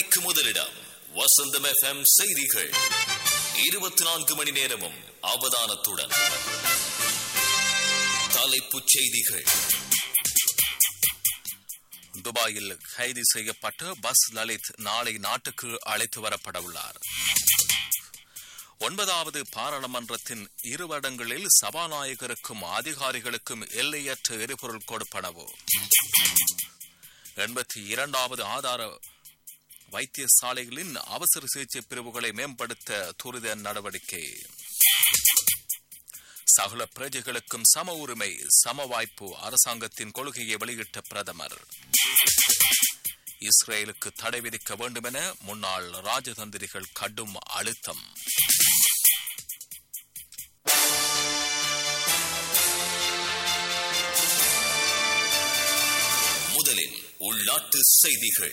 செய்திக்கு முதலிடம் வசந்தம் எஃப்எம் செய்திகள் இருபத்தி நான்கு மணி நேரமும் அவதானத்துடன் தலைப்புச் செய்திகள் துபாயில் கைது செய்யப்பட்ட பஸ் லலித் நாளை நாட்டுக்கு அழைத்து வரப்பட உள்ளார் ஒன்பதாவது பாராளுமன்றத்தின் இரு வருடங்களில் சபாநாயகருக்கும் அதிகாரிகளுக்கும் எல்லையற்ற எரிபொருள் கொடுப்பனவு எண்பத்தி இரண்டாவது ஆதார வைத்தியசாலைகளின் அவசர சிகிச்சை பிரிவுகளை மேம்படுத்த துரித நடவடிக்கை சகல பிரஜைகளுக்கும் சம உரிமை சம வாய்ப்பு அரசாங்கத்தின் கொள்கையை வெளியிட்ட பிரதமர் இஸ்ரேலுக்கு தடை விதிக்க வேண்டும் என முன்னாள் ராஜதந்திரிகள் கடும் அழுத்தம் முதலில் உள்நாட்டு செய்திகள்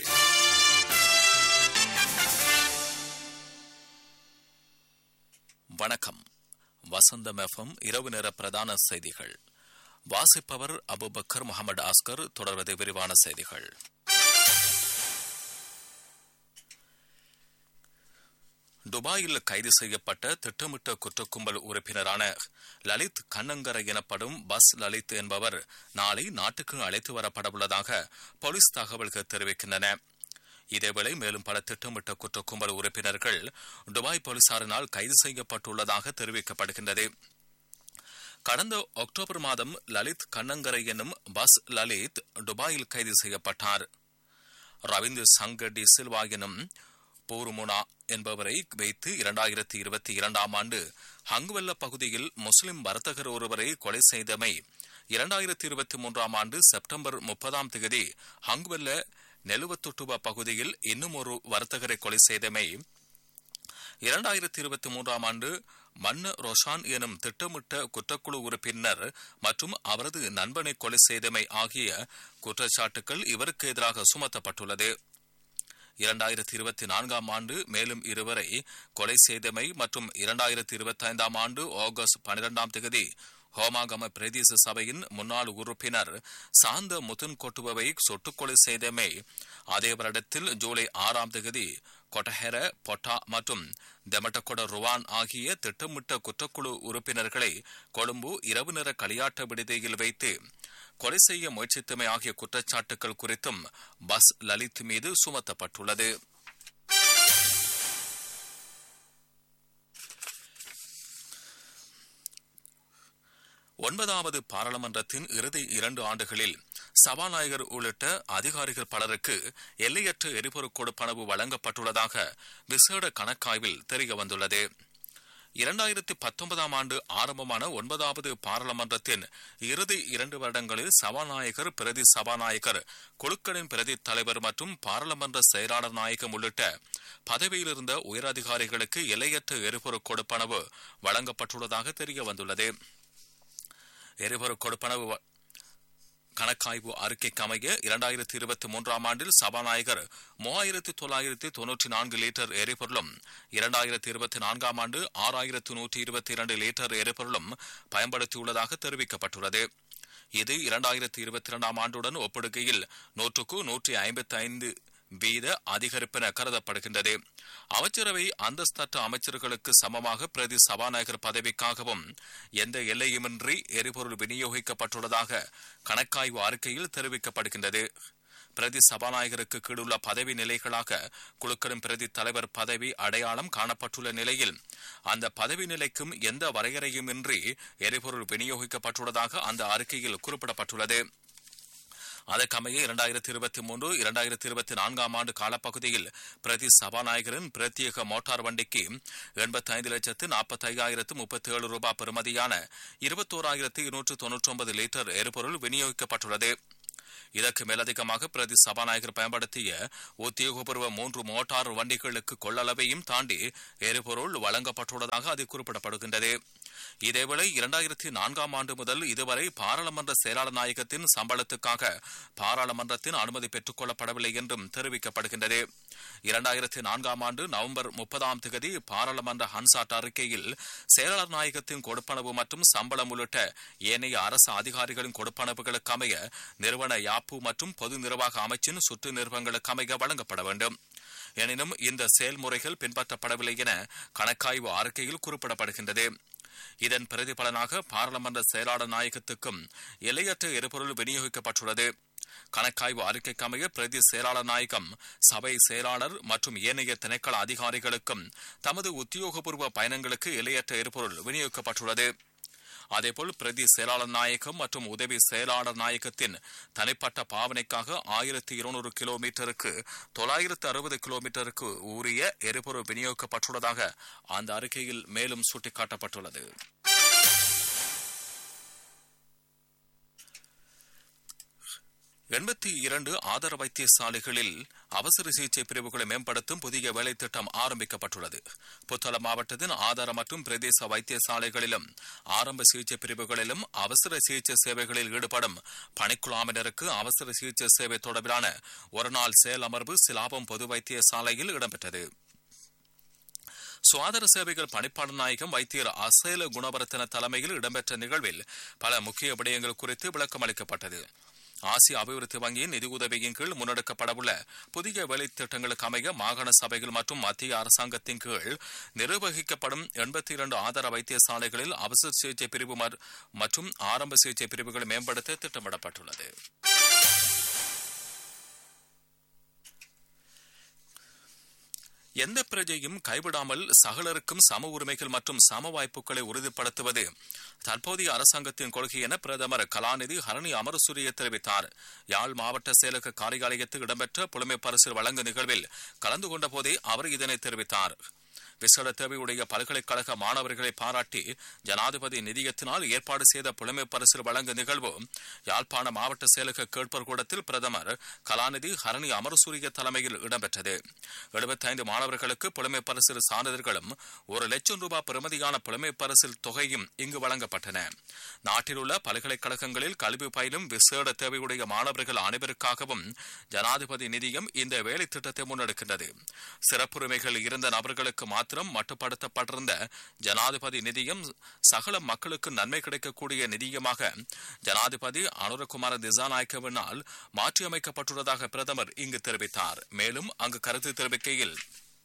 வணக்கம் வசந்தம் எஃப்எம் இரவு நேர பிரதான செய்திகள் வாசிப்பவர் அபுபக்கர் முகமது ஆஸ்கர் தொடர்வது விரிவான செய்திகள் துபாயில் கைது செய்யப்பட்ட திட்டமிட்ட குற்றக்கும்பல் உறுப்பினரான லலித் கண்ணங்கரை எனப்படும் பஸ் லலித் என்பவர் நாளை நாட்டுக்கு அழைத்து வரப்படவுள்ளதாக போலீஸ் தகவல்கள் தெரிவிக்கின்றன இதேவேளை மேலும் பல திட்டமிட்ட குற்றக்கும்பல் உறுப்பினர்கள் துபாய் போலீசாரினால் கைது செய்யப்பட்டுள்ளதாக தெரிவிக்கப்படுகின்றது கடந்த அக்டோபர் மாதம் லலித் கண்ணங்கரை என்னும் பஸ் லலித் துபாயில் கைது செய்யப்பட்டார் ரவீந்திர சங்கர் டி சில்வா எனும் போருமுனா என்பவரை வைத்து இரண்டாயிரத்தி இருபத்தி இரண்டாம் ஆண்டு ஹங்குவெல்ல பகுதியில் முஸ்லிம் வர்த்தகர் ஒருவரை கொலை செய்தமை இரண்டாயிரத்தி இருபத்தி மூன்றாம் ஆண்டு செப்டம்பர் முப்பதாம் தேதி ஹங்குவெல்ல நெலுவத்தொட்டுவ பகுதியில் இன்னும் ஒரு வர்த்தகரை கொலை செய்தமை இரண்டாயிரத்தி இருபத்தி மூன்றாம் ஆண்டு மன்ன ரோஷான் எனும் திட்டமிட்ட குற்றக்குழு உறுப்பினர் மற்றும் அவரது நண்பனை கொலை செய்தமை ஆகிய குற்றச்சாட்டுகள் இவருக்கு எதிராக சுமத்தப்பட்டுள்ளது இரண்டாயிரத்தி இருபத்தி நான்காம் ஆண்டு மேலும் இருவரை கொலை செய்தமை மற்றும் இரண்டாயிரத்தி இருபத்தி ஐந்தாம் ஆண்டு ஆகஸ்ட் பனிரெண்டாம் தேதி ஹோமாகம பிரதேச சபையின் முன்னாள் உறுப்பினர் சாந்த முத்துன் கொட்டுபவை சுட்டுக்கொலை செய்தமை அதே வருடத்தில் ஜூலை ஆறாம் தேதி கொட்டஹெர பொட்டா மற்றும் தெமட்டகொட ருவான் ஆகிய திட்டமிட்ட குற்றக்குழு உறுப்பினர்களை கொழும்பு இரவு நேர களியாட்ட விடுதியில் வைத்து கொலை செய்ய முயற்சித்தமை ஆகிய குற்றச்சாட்டுகள் குறித்தும் பஸ் லலித் மீது சுமத்தப்பட்டுள்ளது ஒன்பதாவது பாராளுமன்றத்தின் இறுதி இரண்டு ஆண்டுகளில் சபாநாயகர் உள்ளிட்ட அதிகாரிகள் பலருக்கு எல்லையற்ற எரிபொருள் கொடுப்பனவு வழங்கப்பட்டுள்ளதாக விசேட கணக்காய்வில் தெரிய வந்துள்ளது இரண்டாயிரத்தி பத்தொன்பதாம் ஆண்டு ஆரம்பமான ஒன்பதாவது பாராளுமன்றத்தின் இறுதி இரண்டு வருடங்களில் சபாநாயகர் பிரதி சபாநாயகர் குழுக்களின் பிரதி தலைவர் மற்றும் பாராளுமன்ற செயலாளர் நாயகம் உள்ளிட்ட பதவியில் இருந்த உயரதிகாரிகளுக்கு எல்லையற்ற எரிபொருள் கொடுப்பனவு வழங்கப்பட்டுள்ளதாக தெரிய வந்துள்ளது எரிபொருள் கொடுப்பனவு கணக்காய்வு அறிக்கைக்கு அமைய இரண்டாயிரத்தி இருபத்தி மூன்றாம் ஆண்டில் சபாநாயகர் மூவாயிரத்தி தொள்ளாயிரத்தி தொன்னூற்றி நான்கு லிட்டர் எரிபொருளும் இரண்டாயிரத்தி இருபத்தி நான்காம் ஆண்டு ஆறாயிரத்து நூற்றி இருபத்தி இரண்டு லிட்டர் எரிபொருளும் பயன்படுத்தியுள்ளதாக தெரிவிக்கப்பட்டுள்ளது இது இரண்டாயிரத்தி இருபத்தி இரண்டாம் ஆண்டுடன் ஒப்பிடுகையில் நூற்றுக்கு நூற்றி ஐம்பத்தி ஐந்து வீத அதிகரிப்பென கருதப்படுகின்றது அமைச்சரவை அந்தஸ்தற்ற அமைச்சர்களுக்கு சமமாக பிரதி சபாநாயகர் பதவிக்காகவும் எந்த எல்லையுமின்றி எரிபொருள் விநியோகிக்கப்பட்டுள்ளதாக கணக்காய்வு அறிக்கையில் தெரிவிக்கப்படுகின்றது பிரதி சபாநாயகருக்கு கீழுள்ள பதவி நிலைகளாக குழுக்களின் பிரதி தலைவர் பதவி அடையாளம் காணப்பட்டுள்ள நிலையில் அந்த பதவி நிலைக்கும் எந்த வரையறையுமின்றி எரிபொருள் விநியோகிக்கப்பட்டுள்ளதாக அந்த அறிக்கையில் குறிப்பிடப்பட்டுள்ளது அதற்கமைய இரண்டாயிரத்தி இருபத்தி மூன்று இரண்டாயிரத்தி இருபத்தி நான்காம் ஆண்டு காலப்பகுதியில் பிரதி சபாநாயகரின் பிரத்யேக மோட்டார் வண்டிக்கு எண்பத்தி ஐந்து லட்சத்து நாற்பத்தி ஐயாயிரத்து முப்பத்தி ஏழு ரூபாய் பெறுமதியான இருபத்தோராயிரத்து இருநூற்று தொன்னூற்றி ஒன்பது லிட்டர் எரிபொருள் விநியோகிக்கப்பட்டுள்ளது இதற்கு மேலதிகமாக பிரதி சபாநாயகர் பயன்படுத்திய உத்தியோகபூர்வ மூன்று மோட்டார் வண்டிகளுக்கு கொள்ளளவையும் தாண்டி எரிபொருள் வழங்கப்பட்டுள்ளதாக அது குறிப்பிடப்படுகின்றது இதேவேளை இரண்டாயிரத்தி நான்காம் ஆண்டு முதல் இதுவரை பாராளுமன்ற செயலாளர் நாயகத்தின் சம்பளத்துக்காக பாராளுமன்றத்தின் அனுமதி பெற்றுக் கொள்ளப்படவில்லை என்றும் தெரிவிக்கப்படுகின்றது இரண்டாயிரத்தி நான்காம் ஆண்டு நவம்பர் முப்பதாம் தேதி பாராளுமன்ற ஹன்சாட் அறிக்கையில் செயலாளர் நாயகத்தின் கொடுப்பனவு மற்றும் சம்பளம் உள்ளிட்ட ஏனைய அரசு அதிகாரிகளின் கொடுப்பனவுகளுக்கு அமைய நிறுவன யாப்பு மற்றும் பொது நிர்வாக அமைச்சின் சுற்று நிறுவனங்களுக்கு அமைய வழங்கப்பட வேண்டும் எனினும் இந்த செயல்முறைகள் பின்பற்றப்படவில்லை என கணக்காய்வு அறிக்கையில் குறிப்பிடப்படுகின்றது இதன் பிரதிபலனாக பாராளுமன்ற செயலாளர் நாயகத்துக்கும் எல்லையற்ற எரிபொருள் விநியோகிக்கப்பட்டுள்ளது கணக்காய்வு அறிக்கைக்கு அமைய பிரதி செயலாளர் நாயகம் சபை செயலாளர் மற்றும் ஏனைய திணைக்கள அதிகாரிகளுக்கும் தமது உத்தியோகபூர்வ பயணங்களுக்கு எல்லையற்ற எரிபொருள் விநியோகிக்கப்பட்டுள்ளது அதேபோல் பிரதி செயலாளர் நாயகம் மற்றும் உதவி செயலாளர் நாயகத்தின் தனிப்பட்ட பாவனைக்காக ஆயிரத்தி இருநூறு கிலோமீட்டருக்கு தொள்ளாயிரத்து அறுபது கிலோமீட்டருக்கு உரிய எரிபொருள் விநியோகிக்கப்பட்டுள்ளதாக அந்த அறிக்கையில் மேலும் சுட்டிக்காட்டப்பட்டுள்ளது எண்பத்தி இரண்டு ஆதார வைத்தியசாலைகளில் அவசர சிகிச்சை பிரிவுகளை மேம்படுத்தும் புதிய வேலை திட்டம் ஆரம்பிக்கப்பட்டுள்ளது புத்தளம் மாவட்டத்தின் ஆதார மற்றும் பிரதேச வைத்தியசாலைகளிலும் ஆரம்ப சிகிச்சை பிரிவுகளிலும் அவசர சிகிச்சை சேவைகளில் ஈடுபடும் பணிக்குழாமினருக்கு அவசர சிகிச்சை சேவை தொடர்பிலான ஒருநாள் செயல் அமர்வு சிலாபம் பொது வைத்தியசாலையில் இடம்பெற்றது சுகாதார சேவைகள் பணிப்பாளர் நாயகம் வைத்தியர் அசேல குணவர்த்தன தலைமையில் இடம்பெற்ற நிகழ்வில் பல முக்கிய விடயங்கள் குறித்து விளக்கம் அளிக்கப்பட்டது ஆசிய அபிவிருத்தி வங்கியின் நிதி உதவியின் கீழ் முன்னெடுக்கப்படவுள்ள புதிய வேலை திட்டங்களுக்கு அமைய மாகாண சபைகள் மற்றும் மத்திய அரசாங்கத்தின் கீழ் நிர்வகிக்கப்படும் எண்பத்தி இரண்டு ஆதார வைத்தியசாலைகளில் அவசர சிகிச்சை பிரிவு மற்றும் ஆரம்ப சிகிச்சை பிரிவுகளை மேம்படுத்த திட்டமிடப்பட்டுள்ளது எந்த பிரஜையும் கைவிடாமல் சகலருக்கும் சம உரிமைகள் மற்றும் சம வாய்ப்புகளை உறுதிப்படுத்துவது தற்போதைய அரசாங்கத்தின் கொள்கை என பிரதமர் கலாநிதி ஹரணி அமரசூரிய தெரிவித்தார் யாழ் மாவட்ட செயலக காரியாலயத்தில் இடம்பெற்ற புலமை பரிசில் வழங்கும் நிகழ்வில் கலந்து கொண்ட போதே அவர் இதனை தெரிவித்தார் விசேட தேவையுடைய பல்கலைக்கழக மாணவர்களை பாராட்டி ஜனாதிபதி நிதியத்தினால் ஏற்பாடு செய்த புலமை பரிசு வழங்க நிகழ்வு யாழ்ப்பாண மாவட்ட செயலக கேட்பர் கூடத்தில் பிரதமர் கலாநிதி ஹரணி அமரசூரிய தலைமையில் இடம்பெற்றது எழுபத்தைந்து மாணவர்களுக்கு புலமை பரிசு சான்றிதழ்களும் ஒரு லட்சம் ரூபாய் பெறுமதியான புலமை பரிசில் தொகையும் இங்கு வழங்கப்பட்டன நாட்டில் உள்ள பல்கலைக்கழகங்களில் கல்வி பயிலும் விசேட தேவையுடைய மாணவர்கள் அனைவருக்காகவும் ஜனாதிபதி நிதியம் இந்த வேலை திட்டத்தை முன்னெடுக்கின்றது சிறப்புரிமைகள் இருந்த நபர்களுக்கு மாத்திரம் மட்டுப்படுத்தப்பட்டிருந்த ஜனாதிபதி நிதியம் சகல மக்களுக்கு நன்மை கிடைக்கக்கூடிய நிதியமாக ஜனாதிபதி அனுரகுமார திசாநாயக்கவினால் மாற்றியமைக்கப்பட்டுள்ளதாக பிரதமர் இங்கு தெரிவித்தார் மேலும் அங்கு கருத்து தெரிவிக்கையில்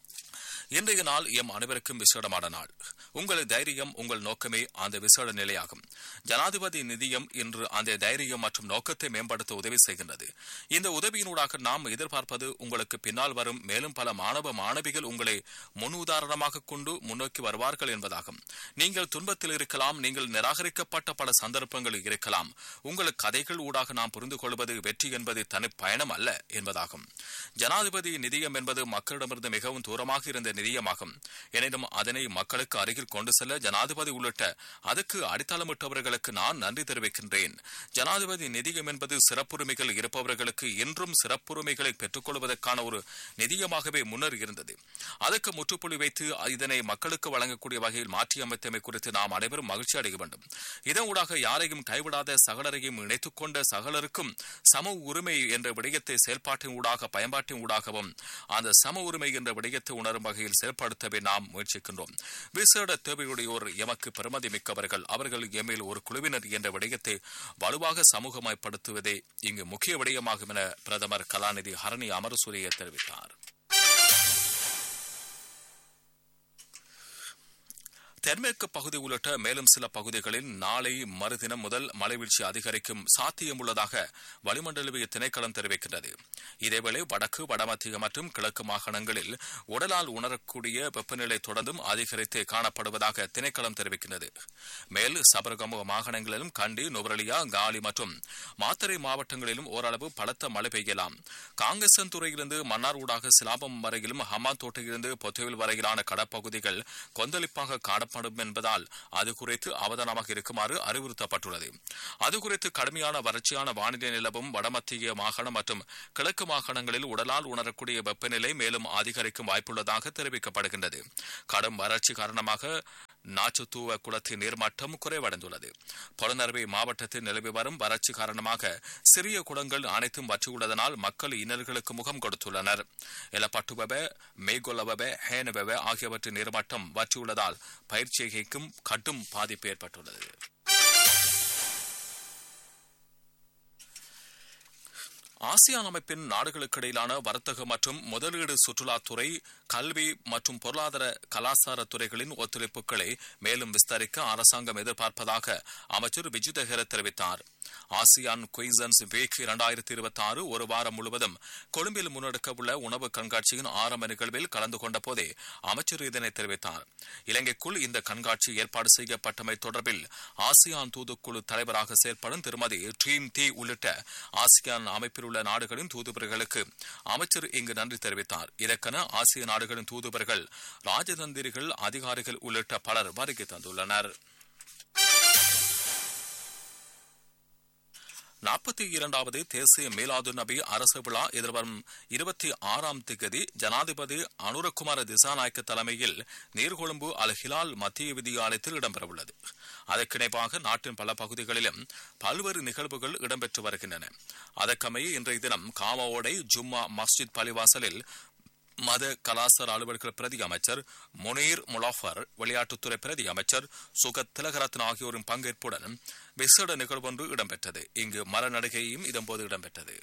இன்றைய நாள் எம் அனைவருக்கும் விசேடமான நாள் உங்கள் தைரியம் உங்கள் நோக்கமே அந்த விசேட நிலையாகும் ஜனாதிபதி நிதியம் இன்று அந்த தைரியம் மற்றும் நோக்கத்தை மேம்படுத்த உதவி செய்கின்றது இந்த உதவியினூடாக நாம் எதிர்பார்ப்பது உங்களுக்கு பின்னால் வரும் மேலும் பல மாணவ மாணவிகள் உங்களை முன் உதாரணமாக கொண்டு முன்னோக்கி வருவார்கள் என்பதாகும் நீங்கள் துன்பத்தில் இருக்கலாம் நீங்கள் நிராகரிக்கப்பட்ட பல சந்தர்ப்பங்கள் இருக்கலாம் உங்கள் கதைகள் ஊடாக நாம் புரிந்து கொள்வது வெற்றி என்பது தனி பயணம் அல்ல என்பதாகும் ஜனாதிபதி நிதியம் என்பது மக்களிடமிருந்து மிகவும் தூரமாக இருந்த நிதியமாகும் எனினும் அதனை மக்களுக்கு அருகில் கொண்டு செல்ல ஜனாதிபதி உள்ளிட்ட அதுக்கு அடித்தளமிட்டவர்களுக்கு நான் நன்றி தெரிவிக்கின்றேன் ஜனாதிபதி நிதியம் என்பது சிறப்புரிமைகள் இருப்பவர்களுக்கு இன்றும் சிறப்புரிமைகளை பெற்றுக்கொள்வதற்கான ஒரு நிதியமாகவே முன்னர் இருந்தது அதற்கு முற்றுப்புள்ளி வைத்து இதனை மக்களுக்கு வழங்கக்கூடிய வகையில் மாற்றியமைத்தமை குறித்து நாம் அனைவரும் மகிழ்ச்சி அடைய வேண்டும் இதன் ஊடாக யாரையும் கைவிடாத சகலரையும் இணைத்துக் கொண்ட சகலருக்கும் சம உரிமை என்ற விடயத்தை செயல்பாட்டின் ஊடாக பயன்பாட்டின் ஊடாகவும் அந்த சம உரிமை என்ற விடயத்தை உணரும் வகையில் செயல்படுத்தவே நாம் முயற்சிக்கின்றோம் விசேட தேவையுடையோர் எமக்கு பெருமதி மிக்கவர்கள் அவர்கள் எம்மில் ஒரு குழுவினர் என்ற விடயத்தை வலுவாக சமூகமயப்படுத்துவதே இங்கு முக்கிய விடயமாகும் என பிரதமர் கலாநிதி ஹரணி அமரசூரிய தெரிவித்தார் தென்மேற்கு பகுதி உள்ளிட்ட மேலும் சில பகுதிகளில் நாளை மறுதினம் முதல் மழைவீழ்ச்சி அதிகரிக்கும் சாத்தியம் உள்ளதாக வளிமண்டலவிய திணைக்களம் தெரிவிக்கின்றது இதேவேளை வடக்கு வடமத்திய மற்றும் கிழக்கு மாகாணங்களில் உடலால் உணரக்கூடிய வெப்பநிலை தொடர்ந்தும் அதிகரித்து காணப்படுவதாக திணைக்களம் தெரிவிக்கின்றது மேல் சபரகம மாகாணங்களிலும் கண்டி நுவரலியா காலி மற்றும் மாத்தறை மாவட்டங்களிலும் ஓரளவு பலத்த மழை பெய்யலாம் காங்கேசன் துறையிலிருந்து மன்னார் ஊடாக சிலாபம் வரையிலும் ஹமான் தோட்டையிலிருந்து பொத்துவில் வரையிலான கடப்பகுதிகள் கொந்தளிப்பாக காணப்படும் என்பதால் அது குறித்து அவதானமாக இருக்குமாறு அறிவுறுத்தப்பட்டுள்ளது அது குறித்து கடுமையான வறட்சியான வானிலை நிலவும் வடமத்திய மாகாணம் மற்றும் கிழக்கு மாகாணங்களில் உடலால் உணரக்கூடிய வெப்பநிலை மேலும் அதிகரிக்கும் வாய்ப்புள்ளதாக தெரிவிக்கப்படுகின்றது கடும் வறட்சி காரணமாக நாச்சுத்தூவ குளத்தின் நீர்மட்டம் குறைவடைந்துள்ளது பொலனறுவை மாவட்டத்தில் நிலவி வரும் வறட்சி காரணமாக சிறிய குளங்கள் அனைத்தும் வற்றியுள்ளதனால் மக்கள் இன்னல்களுக்கு முகம் கொடுத்துள்ளனர் எலப்பட்டுவெவ மேகொலவெவ ஹேனவெவ ஆகியவற்றின் நீர்மட்டம் வற்றியுள்ளதால் பயிற்சிகைக்கும் கடும் பாதிப்பு ஏற்பட்டுள்ளது ஆசியான் அமைப்பின் நாடுகளுக்கிடையிலான வர்த்தக மற்றும் முதலீடு சுற்றுலாத்துறை கல்வி மற்றும் பொருளாதார கலாச்சார துறைகளின் ஒத்துழைப்புகளை மேலும் விஸ்தரிக்க அரசாங்கம் எதிர்பார்ப்பதாக அமைச்சர் விஜிதஹெர தெரிவித்தார் ஆசியான் குயிசன்ஸ் வீக் இரண்டாயிரத்தி இருபத்தி ஆறு ஒரு வாரம் முழுவதும் கொழும்பில் முன்னெடுக்க உள்ள உணவு கண்காட்சியின் ஆரம்ப நிகழ்வில் கலந்து கொண்ட போதே அமைச்சர் இதனை தெரிவித்தார் இலங்கைக்குள் இந்த கண்காட்சி ஏற்பாடு செய்யப்பட்டமை தொடர்பில் ஆசியான் தூதுக்குழு தலைவராக செயற்படும் திருமதி டீம் டி உள்ளிட்ட ஆசியான் அமைப்பில் உள்ள நாடுகளின் தூதுவர்களுக்கு அமைச்சர் இங்கு நன்றி தெரிவித்தார் இதற்கென ஆசிய நாடுகளின் தூதுவர்கள் ராஜதந்திரிகள் அதிகாரிகள் உள்ளிட்ட பலர் வருகை தந்துள்ளனர் நாற்பத்தி இரண்டாவது தேசிய மீலாது நபி அரசு விழா எதிர்வரும் இருபத்தி ஆறாம் திகதி ஜனாதிபதி அனுரகுமார திசாநாயக்க தலைமையில் நீர்கொழும்பு அல் ஹிலால் மத்திய வித்தியாலயத்தில் இடம்பெறவுள்ளது அதற்கிணைப்பாக நாட்டின் பல பகுதிகளிலும் பல்வேறு நிகழ்வுகள் இடம்பெற்று வருகின்றன அதற்கமைய இன்றைய தினம் காமாவோடை ஜும்மா மஸ்ஜித் பள்ளிவாசலில் மத கலாசார அலுவலர்கள் பிரதி அமைச்சர் முனீர் முலாஃபர் விளையாட்டுத்துறை பிரதி அமைச்சர் சுகத் திலகரத்ன ஆகியோரின் பங்கேற்புடன் விசேட நிகழ்வொன்று இடம்பெற்றது இங்கு மர நடிகையும் இதன்போது இடம்பெற்றது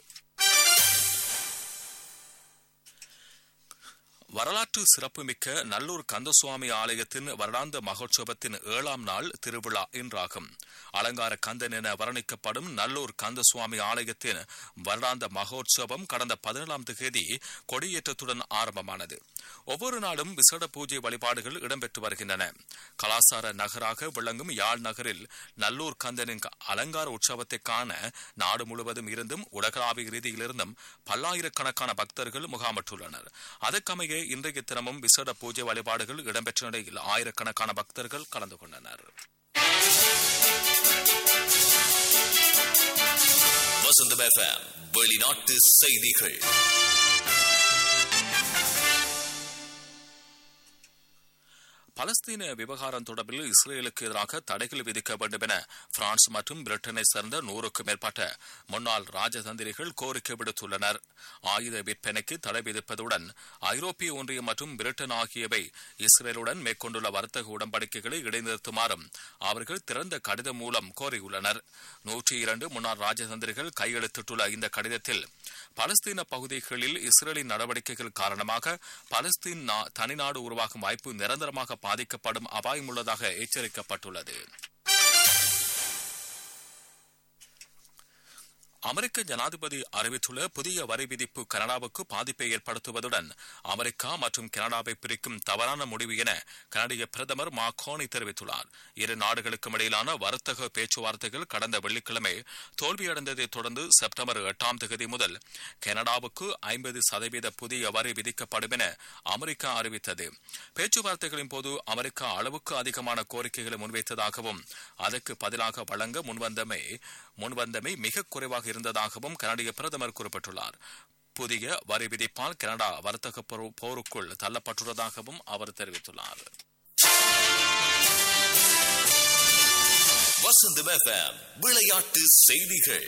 வரலாற்று சிறப்புமிக்க நல்லூர் கந்தசுவாமி ஆலயத்தின் வருடாந்த மகோற்சவத்தின் ஏழாம் நாள் திருவிழா இன்றாகும் அலங்கார கந்தன் என வர்ணிக்கப்படும் நல்லூர் கந்தசுவாமி ஆலயத்தின் வருடாந்த மகோற்சவம் கடந்த பதினேழாம் தேதி கொடியேற்றத்துடன் ஆரம்பமானது ஒவ்வொரு நாளும் விசேட பூஜை வழிபாடுகள் இடம்பெற்று வருகின்றன கலாசார நகராக விளங்கும் யாழ் நகரில் நல்லூர் கந்தனின் அலங்கார உற்சவத்தை காண நாடு முழுவதும் இருந்தும் உலகளாவிய ரீதியிலிருந்தும் பல்லாயிரக்கணக்கான பக்தர்கள் முகாமிட்டுள்ளனர் அதற்கமைய இன்றைய தினமும் விசேட பூஜை வழிபாடுகள் இடம்பெற்ற நிலையில் ஆயிரக்கணக்கான பக்தர்கள் கலந்து கொண்டனர் வசந்தம் எஃப்எம் வெளிநாட்டு செய்திகள் பலஸ்தீன விவகாரம் தொடர்பில் இஸ்ரேலுக்கு எதிராக தடைகள் விதிக்க வேண்டும் என பிரான்ஸ் மற்றும் பிரிட்டனை சேர்ந்த நூறுக்கும் மேற்பட்ட முன்னாள் ராஜதந்திரிகள் கோரிக்கை விடுத்துள்ளனர் ஆயுத விற்பனைக்கு தடை விதிப்பதுடன் ஐரோப்பிய ஒன்றியம் மற்றும் பிரிட்டன் ஆகியவை இஸ்ரேலுடன் மேற்கொண்டுள்ள வர்த்தக உடன்படிக்கைகளை இடைநிறுத்துமாறும் அவர்கள் திறந்த கடிதம் மூலம் கோரியுள்ளனர் நூற்றி இரண்டு முன்னாள் ராஜதந்திரிகள் கையெழுத்திட்டுள்ள இந்த கடிதத்தில் பலஸ்தீன பகுதிகளில் இஸ்ரேலின் நடவடிக்கைகள் காரணமாக பலஸ்தீன் தனிநாடு உருவாகும் வாய்ப்பு நிரந்தரமாக பாதிக்கப்படும் அபாயம் உள்ளதாக எச்சரிக்கப்பட்டுள்ளது அமெரிக்க ஜனாதிபதி அறிவித்துள்ள புதிய வரி விதிப்பு கனடாவுக்கு பாதிப்பை ஏற்படுத்துவதுடன் அமெரிக்கா மற்றும் கனடாவை பிரிக்கும் தவறான முடிவு என கனடிய பிரதமர் மாகோனி தெரிவித்துள்ளார் இரு நாடுகளுக்கும் இடையிலான வர்த்தக பேச்சுவார்த்தைகள் கடந்த வெள்ளிக்கிழமை தோல்வியடைந்ததை தொடர்ந்து செப்டம்பர் எட்டாம் தேதி முதல் கனடாவுக்கு ஐம்பது சதவீத புதிய வரி விதிக்கப்படும் என அமெரிக்கா அறிவித்தது பேச்சுவார்த்தைகளின் போது அமெரிக்கா அளவுக்கு அதிகமான கோரிக்கைகளை முன்வைத்ததாகவும் அதற்கு பதிலாக வழங்க முன்வந்தமை முன்வந்தமை மிக குறைவாக இருந்ததாகவும் கனடிய பிரதமர் குறிப்பிட்டுள்ளார் புதிய வரி விதிப்பால் கனடா வர்த்தக போருக்குள் தள்ளப்பட்டுள்ளதாகவும் அவர் தெரிவித்துள்ளார் வசந்தம் எஃப்எம் விளையாட்டு செய்திகள்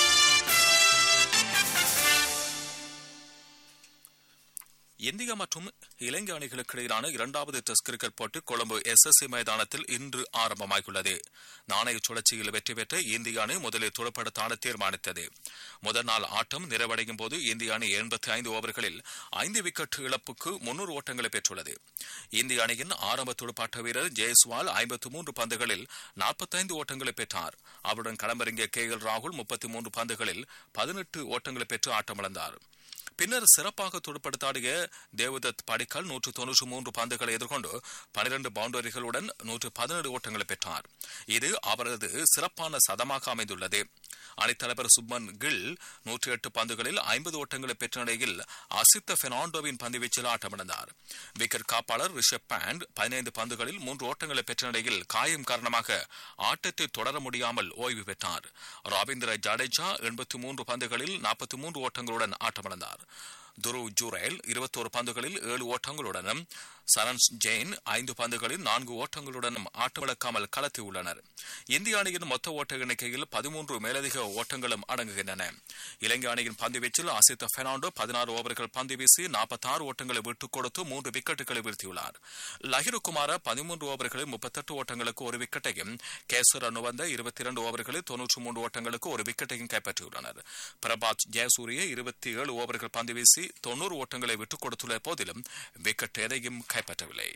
இந்தியா மற்றும் இலங்கை அணிகளுக்கு இடையிலான இரண்டாவது டெஸ்ட் கிரிக்கெட் போட்டி கொழும்பு எஸ் எஸ் சி மைதானத்தில் இன்று ஆரம்பமாகியுள்ளது நாணய சுழற்சியில் வெற்றி பெற்ற இந்திய அணி முதலில் துடுப்படுத்தாட தீர்மானித்தது முதல் நாள் ஆட்டம் நிறைவடையும் போது இந்திய அணி எண்பத்தி ஐந்து ஓவர்களில் ஐந்து விக்கெட் இழப்புக்கு முன்னூறு ஓட்டங்களை பெற்றுள்ளது இந்திய அணியின் ஆரம்ப துடுப்பாட்ட வீரர் ஜெய்ஸ்வால் ஐம்பத்தி மூன்று பந்துகளில் நாற்பத்தைந்து ஓட்டங்களை பெற்றார் அவருடன் களமிறங்கிய கே எல் ராகுல் முப்பத்தி மூன்று பந்துகளில் பதினெட்டு ஓட்டங்களை பெற்று ஆட்டமிழந்தார் பின்னர் சிறப்பாக துடுப்படுத்தாடிய தேவதத் படிக்கல் நூற்று தொன்னூற்று மூன்று பந்துகளை எதிர்கொண்டு பனிரண்டு பவுண்டரிகளுடன் நூற்று பதினேழு ஓட்டங்களை பெற்றார் இது அவரது சிறப்பான சதமாக அமைந்துள்ளது அணித்தலைவர் சுப்மன் கில் நூற்றி எட்டு பந்துகளில் ஐம்பது ஓட்டங்களை பெற்ற நிலையில் அசித்த பெர்னாண்டோவின் பந்துவீச்சில் ஆட்டமிழந்தார் விக்கெட் காப்பாளர் ரிஷப் பேண்ட் பதினைந்து பந்துகளில் மூன்று ஓட்டங்களை பெற்ற நிலையில் காயம் காரணமாக ஆட்டத்தை தொடர முடியாமல் ஓய்வு பெற்றார் ராபீந்திர ஜடேஜா எண்பத்தி மூன்று பந்துகளில் நாற்பத்தி மூன்று ஓட்டங்களுடன் ஆட்டமிழந்தார் துரு ஜூரேல் இருபத்தோரு பந்துகளில் ஏழு ஓட்டங்களுடனும் சரன்ஸ் ஜெயின் ஐந்து பந்துகளில் நான்கு ஓட்டங்களுடனும் ஆட்டமிழக்காமல் களத்தியுள்ளனர் இந்திய அணியின் மொத்த ஓட்ட எண்ணிக்கையில் பதிமூன்று மேலதிக ஓட்டங்களும் அடங்குகின்றன இலங்கை அணியின் பந்துவீச்சில் அசித்த பெர்னாண்டோ பதினாறு ஓவர்கள் பந்து வீசி நாற்பத்தாறு ஓட்டங்களை விட்டுக் கொடுத்து மூன்று விக்கெட்டுகளை வீழ்த்தியுள்ளார் லஹிருகுமார பதிமூன்று ஓவர்களில் முப்பத்தெட்டு ஓட்டங்களுக்கு ஒரு விக்கெட்டையும் கேசர் அனுவந்த இருபத்தி இரண்டு ஓவர்களில் தொன்னூற்றி மூன்று ஓட்டங்களுக்கு ஒரு விக்கெட்டையும் கைப்பற்றியுள்ளனர் பிரபாத் ஜெயசூரிய இருபத்தி ஏழு ஓவர்கள் பந்து வீசி தொன்னூறு ஓட்டங்களை விட்டுக் கொடுத்துள்ள போதிலும் விக்கெட் எதையும் கைப்பற்றவில்லை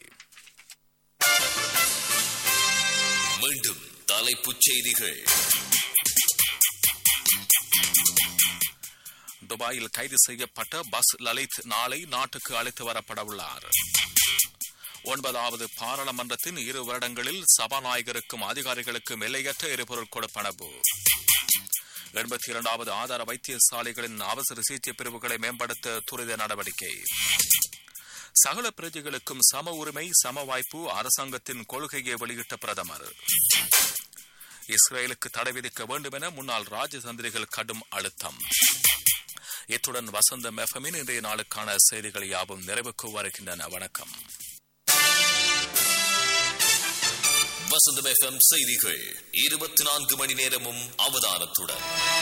மீண்டும் தலைப்புச் செய்திகள் துபாயில் கைது செய்யப்பட்ட பஸ் லலித் நாளை நாட்டுக்கு அழைத்து வரப்பட உள்ளார் ஒன்பதாவது பாராளுமன்றத்தின் இரு வருடங்களில் சபாநாயகருக்கும் அதிகாரிகளுக்கும் எல்லையற்ற எரிபொருள் கொடுப்பனவு எண்பத்தி இரண்டாவது ஆதார வைத்தியசாலைகளின் அவசர சிகிச்சை பிரிவுகளை மேம்படுத்த துரித நடவடிக்கை சகல பிரஜைகளுக்கும் சம உரிமை சம வாய்ப்பு அரசாங்கத்தின் கொள்கையை வெளியிட்ட பிரதமர் இஸ்ரேலுக்கு தடை விதிக்க வேண்டும் என முன்னாள் ராஜதந்திரிகள் கடும் அழுத்தம் இத்துடன் வசந்தம் எஃப்எம்மின் இன்றைய நாளுக்கான செய்திகள் யாவும் நிறைவுக்கு வருகின்றன வணக்கம் வசந்தம் எஃப்எம் செய்திகள் இருபத்தி நான்கு மணி நேரமும் அவதானத்துடன்